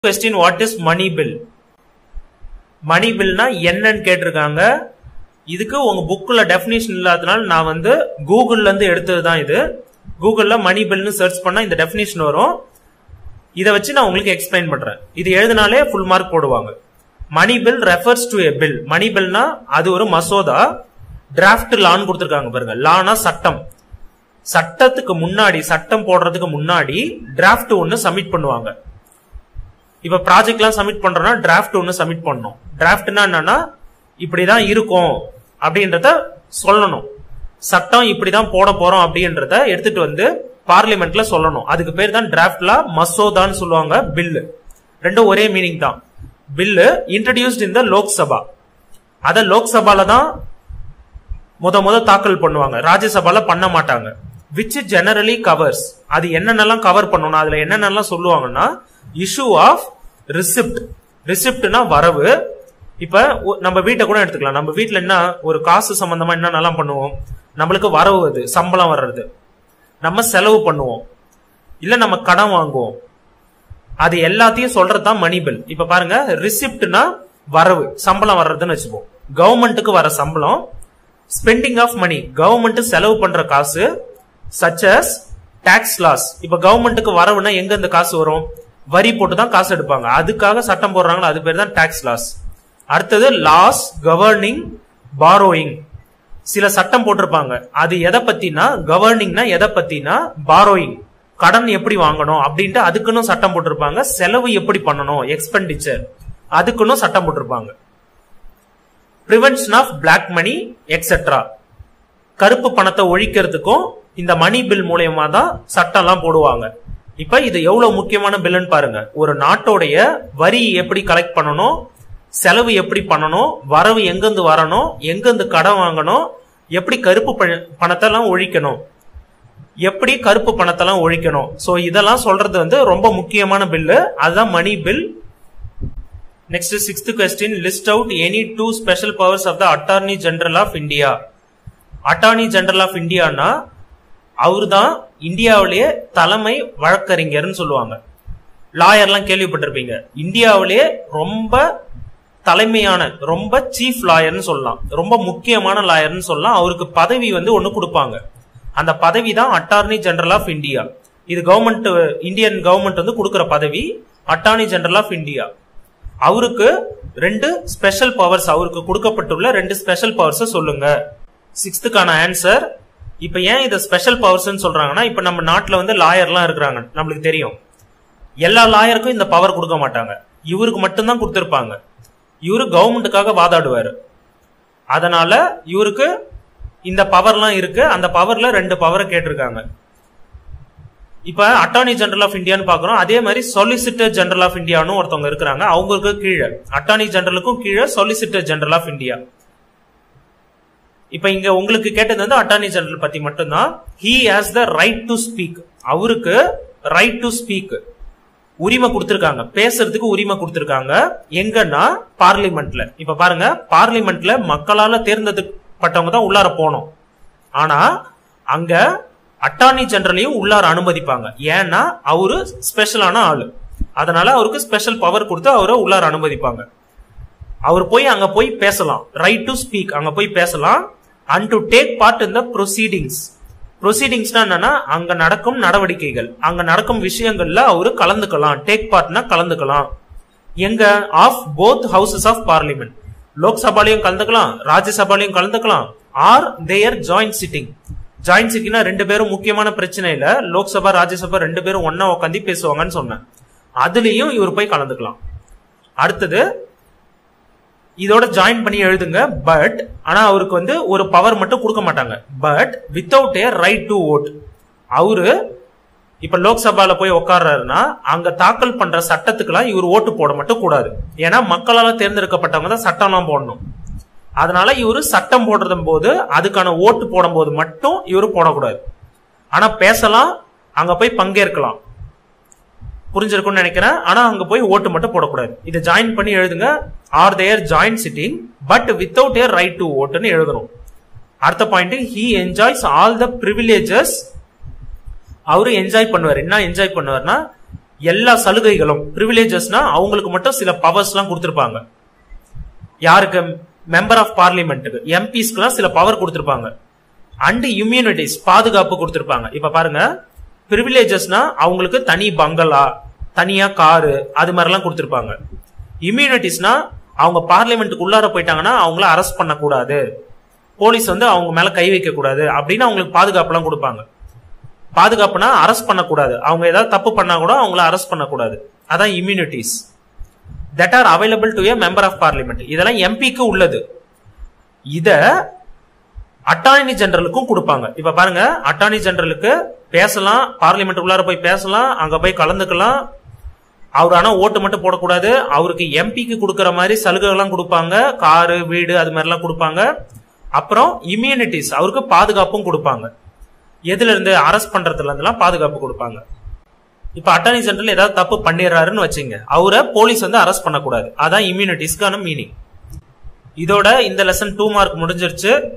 question what is money bill money பில்னா என்னன்னு கேட்டிருக்காங்க இதுக்கு உங்க புக்ல டெஃபினேஷன் இல்லாதனால நான் வந்து கூகுள்ல இருந்து எடுத்தது தான் இது கூகுள்ல மணி பில்னு சர்ச் பண்ணா இந்த டெஃபினேஷன் வரும் இதை வச்சு நான் உங்களுக்கு எக்ஸ்பிளைன் பண்றேன் இது எழுதினாலே ஃபுல் மார்க் போடுவாங்க money bill refers to a bill money பில்னா அது ஒரு மசோதா டிராஃப்ட் லான்னு கொடுத்துருக்காங்க பாருங்க லானா சட்டம் சட்டத்துக்கு முன்னாடி சட்டம் போடுறதுக்கு முன்னாடி டிராஃப்ட் ஒன்னு சப்மிட் பண்ணுவாங்க இப்ப ப்ராஜெக்ட்லாம் சப்மிட் பண்றோம்னா டிராஃப்ட் ஒன்னு சப்மிட் பண்ணணும் டிராஃப்ட்னா என்னன்னா இப்படிதான் இருக்கும் அப்படின்றத சொல்லணும் சட்டம் இப்படிதான் போட போறோம் அப்படின்றத எடுத்துட்டு வந்து பார்லிமெண்ட்ல சொல்லணும் அதுக்கு பேர் தான் டிராஃப்ட்ல மசோதான்னு சொல்லுவாங்க பில்லு ரெண்டும் ஒரே மீனிங் தான் bill introduced in the Lok Sabha அத லோக்சபால தான் முத முத தாக்கல் பண்ணுவாங்க ராஜ்யசபால பண்ண மாட்டாங்க விச் ஜெனரலி கவர்ஸ் அது என்னென்னலாம் கவர் பண்ணணும் அதுல என்னென்னலாம் சொல்லுவாங்கன்னா இஷ்யூ ஆஃப் ரிசிப்ட் ரிசிப்ட்னா வரவு இப்ப ஒ- நம்ம வீட்டை கூட எடுத்துக்கலாம் நம்ம வீட்ல என்ன ஒரு காசு சம்பந்தமா என்னென்னலாம் பண்ணுவோம் நம்மளுக்கு வரவு அது சம்பளம் வர்றது நம்ம செலவு பண்ணுவோம் இல்ல நம்ம கடன் வாங்குவோம் அது எல்லாத்தையும் சொல்றது தான் மணி பில் இப்ப பாருங்க ரிசிப்ட்னா வரவு சம்பளம் வர்றதுன்னு வச்சுப்போம் கவர்மெண்ட்டுக்கு வர சம்பளம் ஸ்பெண்டிங் ஆஃப் மணி கவர்மெண்ட் செலவு பண்ற காசு சச்சஸ் டாக்ஸ் லாஸ் இப்ப கவர்மெண்ட்டுக்கு வரவுனா எங்க இந்த காசு வரும் வரி போட்டு தான் காசு எடுப்பாங்க அதுக்காக சட்டம் போடுறாங்களோ அது பேர் தான் டாக்ஸ் லாஸ் அடுத்தது லாஸ் கவர்னிங் பாரோயிங் சில சட்டம் போட்டிருப்பாங்க அது எதை பத்தினா கவர்னிங்னா எதை பத்தினா பாரோயிங் கடன் எப்படி வாங்கணும் அப்படின்ட்டு அதுக்குன்னு சட்டம் போட்டிருப்பாங்க செலவு எப்படி பண்ணணும் எக்ஸ்பெண்டிச்சர் அதுக்குன்னு சட்டம் போட்டிருப்பாங்க prevention of black money etcetera கருப்பு பணத்தை ஒழிக்கிறதுக்கும் இந்த மணி பில் மூலியமா தான் சட்டம்லாம் போடுவாங்க இப்ப இது எவ்வளவு முக்கியமான பில்லுன்னு பாருங்க ஒரு நாட்டோடைய வரி எப்படி கலெக்ட் பண்ணணும் செலவு எப்படி பண்ணணும் வரவு எங்கிருந்து வரணும் எங்கிருந்து கடன் வாங்கணும் எப்படி கருப்பு பண- பணத்தெல்லாம் ஒழிக்கணும் எப்படி கருப்பு பணத்தெல்லாம் ஒழிக்கணும் சோ இதெல்லாம் சொல்றது வந்து ரொம்ப முக்கியமான பில்லு அதுதான் money bill next sixth question list out any two special powers of the attorney general of India attorney general of இந்தியானா அவர் தான் இந்தியாவிலேயே தலைமை வழக்கறிஞர்னு சொல்லுவாங்க லாயர்லாம் கேள்விப்பட்டிருப்பீங்க இந்தியாவிலேயே ரொம்ப தலைமையான ரொம்ப சீஃப் லாயர்னு சொல்லலாம் ரொம்ப முக்கியமான லாயர்னு சொல்லலாம் அவருக்கு பதவி வந்து ஒன்னு கொடுப்பாங்க அந்த பதவி தான் அட்டார்னி ஜெனரல் ஆஃப் இந்தியா இது கவர்மெண்ட் இந்தியன் கவர்மெண்ட் வந்து கொடுக்கிற பதவி அட்டார்னி ஜெனரல் ஆஃப் இந்தியா அவருக்கு ரெண்டு ஸ்பெஷல் பவர்ஸ் அவருக்கு கொடுக்கப்பட்டுள்ள ரெண்டு ஸ்பெஷல் பவர்ஸ் சொல்லுங்க சிக்ஸ்த்துக்கான ஆன்சர் இப்ப ஏன் இதை ஸ்பெஷல் பவர்ஸ் சொல்றாங்கன்னா இப்ப நம்ம நாட்டுல வந்து லாயர்லாம் இருக்கிறாங்க நம்மளுக்கு தெரியும் எல்லா லாயருக்கும் இந்த பவர் கொடுக்க மாட்டாங்க இவருக்கு மட்டும்தான் கொடுத்திருப்பாங்க இவரு கவர்மெண்ட்டுக்காக வாதாடுவாரு அதனால இவருக்கு இந்த பவர்லாம் இருக்கு அந்த பவர்ல ரெண்டு பவரை கேட்டிருக்காங்க இப்ப அட்டார்னி ஜெனரல் ஆஃப் இந்தியான்னு பாக்குறோம் அதே மாதிரி சொலிசிட்டர் ஜெனரல் ஆஃப் இந்தியான்னு ஒருத்தவங்க இருக்கிறாங்க அவங்களுக்கு கீழே அட்டார்னி ஜெனரலுக்கும் கீழே சொலிசிட்டர் ஜெனரல் ஆஃப் இந்தியா இப்ப இங்க உங்களுக்கு கேட்டது வந்து அட்டார்னி ஜெனரல் பத்தி மட்டும்தான் he has the right to speak அவருக்கு ரைட் டு ஸ்பீக் உரிமை கொடுத்திருக்காங்க பேசுறதுக்கு உரிமை கொடுத்திருக்காங்க எங்கன்னா பார்லிமெண்ட்ல இப்ப பாருங்க பார்லிமெண்ட்ல மக்களால தேர்ந்தெடுக்கப்பட்டவங்க தான் உள்ளார போனோம் ஆனா அங்க அட்டார்னி ஜெனரலையும் உள்ளார அனுமதிப்பாங்க ஏன்னா அவரு ஸ்பெஷலான ஆளு அதனால அவருக்கு ஸ்பெஷல் பவர் கொடுத்து அவரை உள்ளார அனுமதிப்பாங்க அவர் போய் அங்க போய் பேசலாம் ரைட் டு ஸ்பீக் அங்க போய் பேசலாம் and to take part in the proceedings ப்ரொசீடிங்ஸ்னா என்னன்னா அங்க நடக்கும் நடவடிக்கைகள் அங்க நடக்கும் விஷயங்கள்ல அவரு கலந்துக்கலாம் டேக் பார்ட்னா கலந்துக்கலாம் எங்க of both houses of parliament லோக்சபாலையும் கலந்துக்கலாம் ராஜ்யசபாலையும் கலந்துக்கலாம் or their joint sitting joint சிட்டிங்னா ரெண்டு பேரும் முக்கியமான பிரச்சனையில லோக்சபா ராஜ்யசபா ரெண்டு பேரும் ஒன்னா உட்காந்து பேசுவாங்கன்னு சொன்னேன் அதுலயும் இவர் போய் கலந்துக்கலாம் அடுத்தது இதோட ஜாயின் பண்ணி எழுதுங்க பட் ஆனா அவருக்கு வந்து ஒரு பவர் மட்டும் கொடுக்க மாட்டாங்க but without a right to vote அவரு இப்ப லோக்சபால போய் உட்கார்றாருன்னா அங்க தாக்கல் பண்ற சட்டத்துக்கெல்லாம் இவர் ஓட்டு போட மட்டும் கூடாது ஏன்னா மக்களால தேர்ந்தெடுக்கப்பட்டவங்க தான் சட்டம்லாம் போடணும் அதனால இவரு சட்டம் போடுறது போது அதுக்கான ஓட்டு போடும் போது மட்டும் இவரு போடக்கூடாது ஆனா பேசலாம் அங்க போய் பங்கேற்கலாம் புரிஞ்சிருக்கும்னு நினைக்கிறேன் ஆனா அங்க போய் ஓட்டு மட்டும் போடக்கூடாது இதை ஜாயின் பண்ணி எழுதுங்க or their join sitting but without a right to ஓட்டுன்னு எழுதணும் அடுத்த point he enjoys all the privileges அவரு என்ஜாய் பண்ணுவார் என்ன என்ஜாய் பண்ணுவார்னா எல்லா சலுகைகளும் ப்ரிவிலேஜஸ்னா அவங்களுக்கு மட்டும் சில பவர்ஸ்லாம் கொடுத்துருப்பாங்க யாருக்கு மெம்பர் ஆஃப் பார்லிமெண்ட்டுக்கு எம்பிஸ்க்குலாம் சில பவர் கொடுத்துருப்பாங்க அண்ட் இம்யூனிட்டிஸ் பாதுகாப்பு கொடுத்துருப்பாங்க இப்ப பாருங்க ப்ரிவிலேஜஸ்னா அவங்களுக்கு தனி பங்களா தனியா காரு அது மாதிரிலாம் கொடுத்துருப்பாங்க இம்யூனிட்டிஸ்னா அவங்க பார்லிமெண்ட்டுக்கு உள்ளார போயிட்டாங்கன்னா அவங்கள அரெஸ்ட் பண்ணக்கூடாது போலீஸ் வந்து அவங்க மேல கை வைக்க கூடாது அப்படின்னு அவங்களுக்கு பாதுகாப்புலாம் கொடுப்பாங்க பாதுகாப்புனா அரெஸ்ட் பண்ணக்கூடாது அவங்க ஏதாவது தப்பு பண்ணா கூட அவங்கள அரெஸ்ட் பண்ணக்கூடாது அதான் immunities that are available to a member of parliament இதெல்லாம் எம்பிக்கு உள்ளது இத அட்டார்னி ஜெனரலுக்கும் கொடுப்பாங்க இப்ப பாருங்க அட்டார்னி ஜெனரலுக்கு பேசலாம் பார்லிமெண்ட் உள்ளார போய் பேசலாம் அங்க போய் கலந்துக்கலாம் அவர் ஆனா ஓட்டு மட்டும் போடக்கூடாது அவருக்கு எம்பிக்கு கொடுக்கற மாதிரி சலுகைகள்லாம் கொடுப்பாங்க காரு வீடு அது மாதிரிலாம் கொடுப்பாங்க அப்புறம் இம்யூனிட்டிஸ் அவருக்கு பாதுகாப்பும் கொடுப்பாங்க எதுல இருந்து அரெஸ்ட் பண்றதுல இருந்துலாம் பாதுகாப்பு கொடுப்பாங்க இப்ப அட்டார்னி ஜெனரல் ஏதாவது தப்பு பண்ணிடுறாருன்னு வச்சுங்க அவரை போலீஸ் வந்து அரெஸ்ட் பண்ணக்கூடாது அதான் இம்யூனிட்டிஸ்க்கான மீனிங் இதோட இந்த லெசன் டூ மார்க் முடிஞ்சிருச்சு